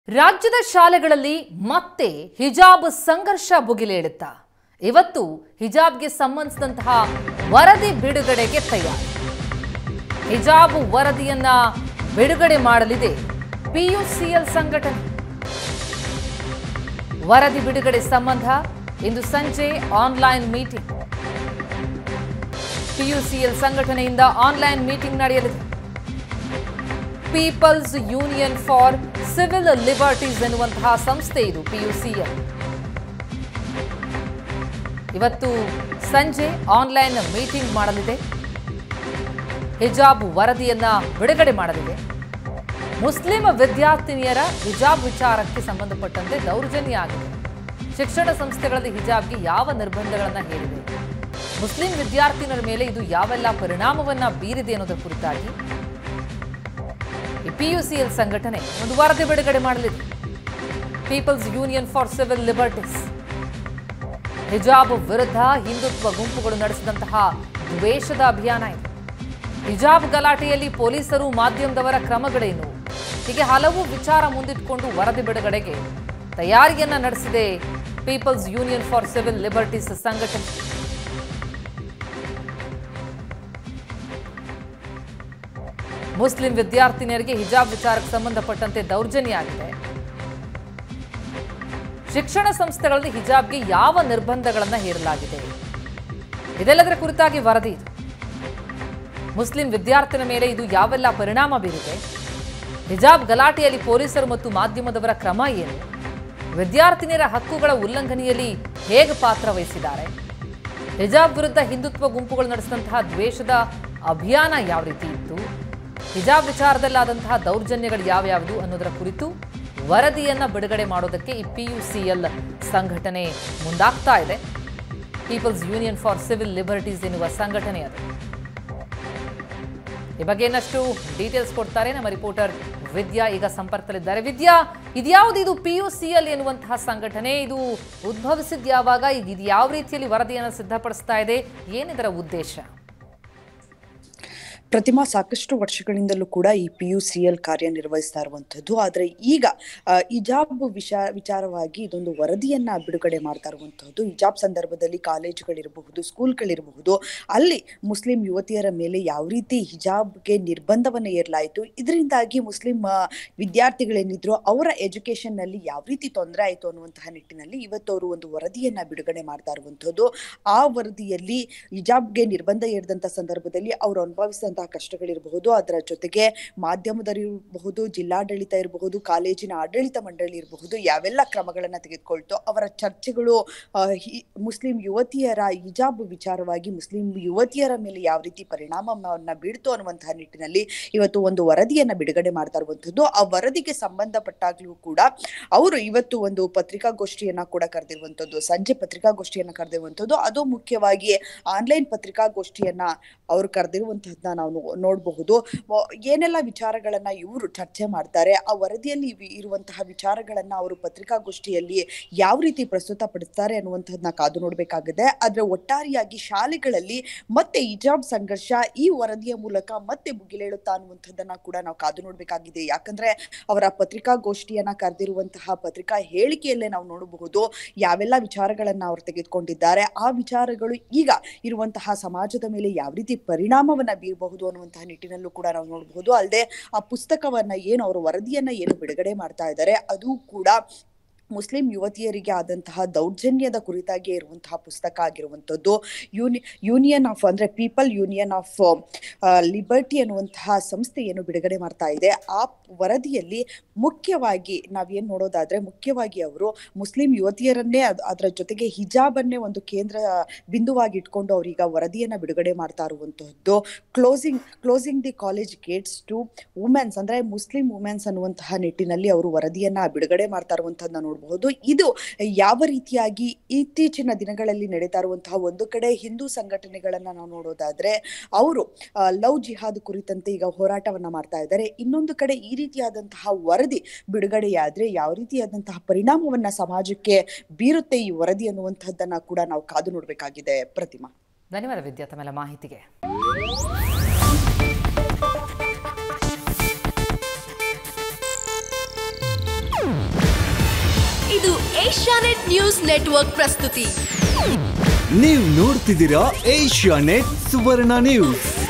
ರಾಜ್ಯದ ಶಾಲೆಗಳಲ್ಲಿ ಮತ್ತೆ ಹಿಜಾಬ್ ಸಂಘರ್ಷ ಭುಗಿಲೇಳುತ್ತಾ ಇವತ್ತು ಹಿಜಾಬ್ಗೆ ಸಂಬಂಧಿಸಿದಂತಹ ವರದಿ ಬಿಡುಗಡೆಗೆ ತಯಾರಿ ಹಿಜಾಬ್ ವರದಿಯನ್ನ ಬಿಡುಗಡೆ ಮಾಡಲಿದೆ ಪಿಯುಸಿಎಲ್ ಸಂಘಟನೆ ವರದಿ ಬಿಡುಗಡೆ ಸಂಬಂಧ ಇಂದು ಸಂಜೆ ಆನ್ಲೈನ್ ಮೀಟಿಂಗ್ ಪಿಯುಸಿಎಲ್ ಸಂಘಟನೆಯಿಂದ ಆನ್ಲೈನ್ ಮೀಟಿಂಗ್ ನಡೆಯಲಿದೆ People's Union for Civil Liberties ಎನ್ನುವಂತಹ ಸಂಸ್ಥೆ ಇದು ಪಿಯುಸಿಎಲ್ ಇವತ್ತು ಸಂಜೆ ಆನ್ಲೈನ್ ಮೀಟಿಂಗ್ ಮಾಡಲಿದೆ ಹಿಜಾಬ್ ವರದಿಯನ್ನ ಬಿಡುಗಡೆ ಮಾಡಲಿದೆ ಮುಸ್ಲಿಂ ವಿದ್ಯಾರ್ಥಿನಿಯರ ಹಿಜಾಬ್ ವಿಚಾರಕ್ಕೆ ಸಂಬಂಧಪಟ್ಟಂತೆ ದೌರ್ಜನ್ಯ ಆಗಿದೆ ಶಿಕ್ಷಣ ಸಂಸ್ಥೆಗಳಲ್ಲಿ ಹಿಜಾಬ್ಗೆ ಯಾವ ನಿರ್ಬಂಧಗಳನ್ನು ಹೇರಿದೆ ಮುಸ್ಲಿಂ ವಿದ್ಯಾರ್ಥಿನಿಯರ ಮೇಲೆ ಇದು ಯಾವೆಲ್ಲ ಪರಿಣಾಮವನ್ನ ಬೀರಿದೆ ಅನ್ನೋದರ ಕುರಿತಾಗಿ ಈ ಪಿಯುಸಿಎಲ್ ಸಂಘಟನೆ ಒಂದು ವರದಿ ಬಿಡುಗಡೆ ಮಾಡಲಿದೆ People's Union for Civil Liberties ಹಿಜಾಬ್ ವಿರುದ್ಧ ಹಿಂದುತ್ವ ಗುಂಪುಗಳು ನಡೆಸಿದಂತಹ ದ್ವೇಷದ ಅಭಿಯಾನ ಇದೆ ಹಿಜಾಬ್ ಗಲಾಟೆಯಲ್ಲಿ ಪೊಲೀಸರು ಮಾಧ್ಯಮದವರ ಕ್ರಮಗಳೇನು ಹೀಗೆ ಹಲವು ವಿಚಾರ ಮುಂದಿಟ್ಟುಕೊಂಡು ವರದಿ ಬಿಡುಗಡೆಗೆ ತಯಾರಿಯನ್ನ ನಡೆಸಿದೆ People's Union for Civil Liberties ಸಂಘಟನೆ ಮುಸ್ಲಿಂ ವಿದ್ಯಾರ್ಥಿನಿಯರಿಗೆ ಹಿಜಾಬ್ ವಿಚಾರಕ್ಕೆ ಸಂಬಂಧಪಟ್ಟಂತೆ ದೌರ್ಜನ್ಯ ಆಗಿದೆ ಶಿಕ್ಷಣ ಸಂಸ್ಥೆಗಳಲ್ಲಿ ಹಿಜಾಬ್ಗೆ ಯಾವ ನಿರ್ಬಂಧಗಳನ್ನು ಹೇರಲಾಗಿದೆ ಇದೆಲ್ಲದರ ಕುರಿತಾಗಿ ವರದಿ ಇದು ಮುಸ್ಲಿಂ ವಿದ್ಯಾರ್ಥಿನ ಮೇಲೆ ಇದು ಯಾವೆಲ್ಲ ಪರಿಣಾಮ ಬೀರಿದೆ ಹಿಜಾಬ್ ಗಲಾಟೆಯಲ್ಲಿ ಪೊಲೀಸರು ಮತ್ತು ಮಾಧ್ಯಮದವರ ಕ್ರಮ ಏನು ವಿದ್ಯಾರ್ಥಿನಿಯರ ಹಕ್ಕುಗಳ ಉಲ್ಲಂಘನೆಯಲ್ಲಿ ಹೇಗೆ ಪಾತ್ರ ವಹಿಸಿದ್ದಾರೆ ಹಿಜಾಬ್ ವಿರುದ್ಧ ಹಿಂದುತ್ವ ಗುಂಪುಗಳು ನಡೆಸಿದಂತಹ ದ್ವೇಷದ ಅಭಿಯಾನ ಯಾವ ರೀತಿ ಇತ್ತು ಹಿಜಾಬ್ ವಿಚಾರದಲ್ಲಾದಂತಹ ದೌರ್ಜನ್ಯಗಳು ಯಾವ್ಯಾವುದು ಅನ್ನೋದರ ಕುರಿತು ವರದಿಯನ್ನ ಬಿಡುಗಡೆ ಮಾಡೋದಕ್ಕೆ ಈ ಪಿಯುಸಿಎಲ್ ಸಂಘಟನೆ ಮುಂದಾಗ್ತಾ ಇದೆ People's Union for Civil Liberties ಎನ್ನುವ ಸಂಘಟನೆ ಅದು ಈ ಬಗ್ಗೆ ಇನ್ನಷ್ಟು ಡೀಟೇಲ್ಸ್ ಕೊಡ್ತಾರೆ ನಮ್ಮ ರಿಪೋರ್ಟರ್ ವಿದ್ಯಾ ಈಗ ಸಂಪರ್ಕದಲ್ಲಿದ್ದಾರೆ ವಿದ್ಯಾ ಇದ್ಯಾವುದು ಇದು ಪಿ ಯು ಸಿ ಎಲ್ ಎನ್ನುವಂತಹ ಸಂಘಟನೆ ಇದು ಉದ್ಭವಿಸಿದ ಯಾವಾಗ ಈಗ ಇದು ಯಾವ ರೀತಿಯಲ್ಲಿ ವರದಿಯನ್ನು ಸಿದ್ಧಪಡಿಸ್ತಾ ಇದೆ ಏನಿದರ ಉದ್ದೇಶ ಪ್ರತಿಮಾ ಸಾಕಷ್ಟು ವರ್ಷಗಳಿಂದಲೂ ಕೂಡ ಈ ಪಿ ಯು ಸಿ ಎಲ್ ಕಾರ್ಯನಿರ್ವಹಿಸ್ತಾ ಇರುವಂಥದ್ದು ಆದರೆ ಈಗ ಆ, ಹಿಜಾಬ್ ವಿಷ ವಿಚಾರವಾಗಿ ಇದೊಂದು ವರದಿಯನ್ನ ಬಿಡುಗಡೆ ಮಾಡ್ತಾ ಇರುವಂತಹದ್ದು ಹಿಜಾಬ್ ಸಂದರ್ಭದಲ್ಲಿ ಕಾಲೇಜುಗಳಿರಬಹುದು ಸ್ಕೂಲ್ಗಳಿರಬಹುದು ಅಲ್ಲಿ ಮುಸ್ಲಿಂ ಯುವತಿಯರ ಮೇಲೆ ಯಾವ ರೀತಿ ಹಿಜಾಬ್ಗೆ ನಿರ್ಬಂಧವನ್ನು ಏರ್ಲಾಯಿತು ಇದರಿಂದಾಗಿ ಮುಸ್ಲಿಂ ಆ, ವಿದ್ಯಾರ್ಥಿಗಳೇನಿದ್ರು ಅವರ ಎಜುಕೇಶನ್ ನಲ್ಲಿ ಯಾವ ರೀತಿ ತೊಂದರೆ ಆಯಿತು ಅನ್ನುವಂತಹ ನಿಟ್ಟಿನಲ್ಲಿ ಇವತ್ತು ಅವರು ಒಂದು ವರದಿಯನ್ನ ಬಿಡುಗಡೆ ಮಾಡ್ತಾ ಇರುವಂತಹದ್ದು ಆ ವರದಿಯಲ್ಲಿ ಹಿಜಾಬ್ಗೆ ನಿರ್ಬಂಧ ಏರಿದಂತ ಸಂದರ್ಭದಲ್ಲಿ ಅವರು ಅನುಭವಿಸಿದಂತಹ ಕಷ್ಟಗಳಿರಬಹುದು ಅದರ ಜೊತೆಗೆ ಮಾಧ್ಯಮದಲ್ಲಿರಬಹುದು ಜಿಲ್ಲಾಡಳಿತ ಇರಬಹುದು ಕಾಲೇಜಿನ ಆಡಳಿತ ಮಂಡಳಿ ಇರಬಹುದು ಯಾವೆಲ್ಲ ಕ್ರಮಗಳನ್ನ ತೆಗೆದುಕೊಳ್ತೋ ಅವರ ಚರ್ಚೆಗಳು ಆ, ಹಿ- ಮುಸ್ಲಿಂ ಯುವತಿಯರ ಹಿಜಾಬ್ ವಿಚಾರವಾಗಿ ಮುಸ್ಲಿಂ ಯುವತಿಯರ ಮೇಲೆ ಯಾವ ರೀತಿ ಪರಿಣಾಮವನ್ನ ಬೀಳ್ತು ಅನ್ನುವಂತಹ ನಿಟ್ಟಿನಲ್ಲಿ ಇವತ್ತು ಒಂದು ವರದಿಯನ್ನ ಬಿಡುಗಡೆ ಮಾಡ್ತಾ ಇರುವಂತದ್ದು ಆ ವರದಿಗೆ ಸಂಬಂಧಪಟ್ಟಾಗ್ಲೂ ಕೂಡ ಅವರು ಇವತ್ತು ಒಂದು ಪತ್ರಿಕಾಗೋಷ್ಠಿಯನ್ನ ಕೂಡ ಕರೆದಿರುವಂತದ್ದು ಸಂಜೆ ಪತ್ರಿಕಾಗೋಷ್ಠಿಯನ್ನ ಕರೆದಿರುವಂತದ್ದು ಅದು ಮುಖ್ಯವಾಗಿ ಆನ್ಲೈನ್ ಪತ್ರಿಕಾಗೋಷ್ಠಿಯನ್ನ ಅವರು ಕರೆದಿರುವಂತಹದ್ದನ್ನ ನಾವು ನೋ- ನೋಡಬಹುದು ವ- ಏನೆಲ್ಲ ವಿಚಾರಗಳನ್ನ ಇವರು ಚರ್ಚೆ ಮಾಡ್ತಾರೆ ಆ ವರದಿಯಲ್ಲಿ ಇವಿ- ಇರುವಂತಹ ವಿಚಾರಗಳನ್ನ ಅವರು ಪತ್ರಿಕಾಗೋಷ್ಠಿಯಲ್ಲಿ ಯಾವ ರೀತಿ ಪ್ರಸ್ತುತ ಪಡಿಸ್ತಾರೆ ಅನ್ನುವಂಥದ್ದನ್ನ ಕಾದು ನೋಡ್ಬೇಕಾಗಿದೆ ಆದ್ರೆ ಒಟ್ಟಾರೆಯಾಗಿ ಶಾಲೆಗಳಲ್ಲಿ ಮತ್ತೆ ಹಿಜಾಬ್ ಸಂಘರ್ಷ ಈ ವರದಿಯ ಮೂಲಕ ಮತ್ತೆ ಭುಗಿಲೇಳುತ್ತಾ ಅನ್ನುವಂಥದ್ದನ್ನ ಕೂಡ ನಾವು ಕಾದು ನೋಡ್ಬೇಕಾಗಿದೆ ಯಾಕಂದ್ರೆ ಅವರ ಪತ್ರಿಕಾಗೋಷ್ಠಿಯನ್ನ ಕರೆದಿರುವಂತಹ ಪತ್ರಿಕಾ ಹೇಳಿಕೆಯಲ್ಲೇ ನಾವು ನೋಡಬಹುದು ಯಾವೆಲ್ಲ ವಿಚಾರಗಳನ್ನ ಅವರು ತೆಗೆದುಕೊಂಡಿದ್ದಾರೆ ಆ ವಿಚಾರಗಳು ಈಗ ಇರುವಂತಹ ಸಮಾಜದ ಮೇಲೆ ಯಾವ ರೀತಿ ಪರಿಣಾಮವನ್ನ ಬೀರಬಹುದು ಅನ್ನುವಂತಹ ನಿಟ್ಟಿನಲ್ಲೂ ಕೂಡ ನಾವು ನೋಡಬಹುದು ಅಲ್ಲದೆ ಆ ಪುಸ್ತಕವನ್ನ ಏನು ಅವರು ವರದಿಯನ್ನ ಏನು ಬಿಡುಗಡೆ ಮಾಡ್ತಾ ಇದ್ದಾರೆ ಅದು ಕೂಡ ಮುಸ್ಲಿಂ ಯುವತಿಯರಿಗೆ ಆದಂತಹ ದೌರ್ಜನ್ಯದ ಕುರಿತಾಗಿ ಇರುವಂತಹ ಪುಸ್ತಕ ಆಗಿರುವಂಥದ್ದು ಯೂನಿ ಯೂನಿಯನ್ ಆಫ್ ಅಂದ್ರೆ ಪೀಪಲ್ ಯೂನಿಯನ್ ಆಫ್ ಲಿಬರ್ಟಿ ಅನ್ನುವಂತಹ ಸಂಸ್ಥೆ ಏನು ಬಿಡುಗಡೆ ಮಾಡ್ತಾ ಇದೆ ಆ ವರದಿಯಲ್ಲಿ ಮುಖ್ಯವಾಗಿ ನಾವೇನ್ ನೋಡೋದಾದ್ರೆ ಮುಖ್ಯವಾಗಿ ಅವರು ಮುಸ್ಲಿಂ ಯುವತಿಯರನ್ನೇ ಅದ್- ಅದರ ಜೊತೆಗೆ ಹಿಜಾಬನ್ನೇ ಒಂದು ಕೇಂದ್ರ ಬಿಂದುವಾಗಿ ಇಟ್ಕೊಂಡು ಅವ್ರೀಗ ವರದಿಯನ್ನ ಬಿಡುಗಡೆ ಮಾಡ್ತಾ ಇರುವಂತಹದ್ದು closing closing the college gates to womens ಅಂದ್ರೆ ಮುಸ್ಲಿಂ ವುಮೆನ್ಸ್ ಅನ್ನುವಂತಹ ನಿಟ್ಟಿನಲ್ಲಿ ಅವರು ವರದಿಯನ್ನ ಬಿಡುಗಡೆ ಮಾಡ್ತಾ ಇರುವಂತಹದ್ದನ್ನ ನೋಡಬಹುದು ಇದು ಯಾವ ರೀತಿಯಾಗಿ ಇತ್ತೀಚಿನ ದಿನಗಳಲ್ಲಿ ನಡೀತಾ ಇರುವಂತಹ ಒಂದು ಕಡೆ ಹಿಂದೂ ಸಂಘಟನೆಗಳನ್ನ ನಾವು ನೋಡೋದಾದ್ರೆ ಅವರು ಲವ್ ಜಿಹಾದ್ ಕುರಿತಂತೆ ಈಗ ಹೋರಾಟವನ್ನ ಮಾಡ್ತಾ ಇದ್ದಾರೆ ಇನ್ನೊಂದು ಕಡೆ ಈ ರೀತಿಯಾದಂತಹ ವರದಿ ಬಿಡುಗಡೆಯಾದ್ರೆ ಯಾವ ರೀತಿಯಾದಂತಹ ಪರಿಣಾಮವನ್ನ ಸಮಾಜಕ್ಕೆ ಬೀರುತ್ತೆ ಈ ವರದಿ ಅನ್ನುವಂಥದ್ದನ್ನ ಕೂಡ ನಾವು ಕಾದು ನೋಡ್ಬೇಕಾಗಿದೆ ಪ್ರತಿಮಾ ಧನ್ಯವಾದ ವಿದ್ಯಾ ತಮ್ಮೆಲ್ಲ ಮಾಹಿತಿಗೆ ಇದು ಏಷ್ಯಾನೆಟ್ ನ್ಯೂಸ್ ನೆಟ್ವರ್ಕ್ ಪ್ರಸ್ತುತಿ ನೀವು ನೋಡ್ತಿದ್ದೀರಾ ಏಷ್ಯಾ ನೆಟ್ ಸುವರ್ಣ ನ್ಯೂಸ್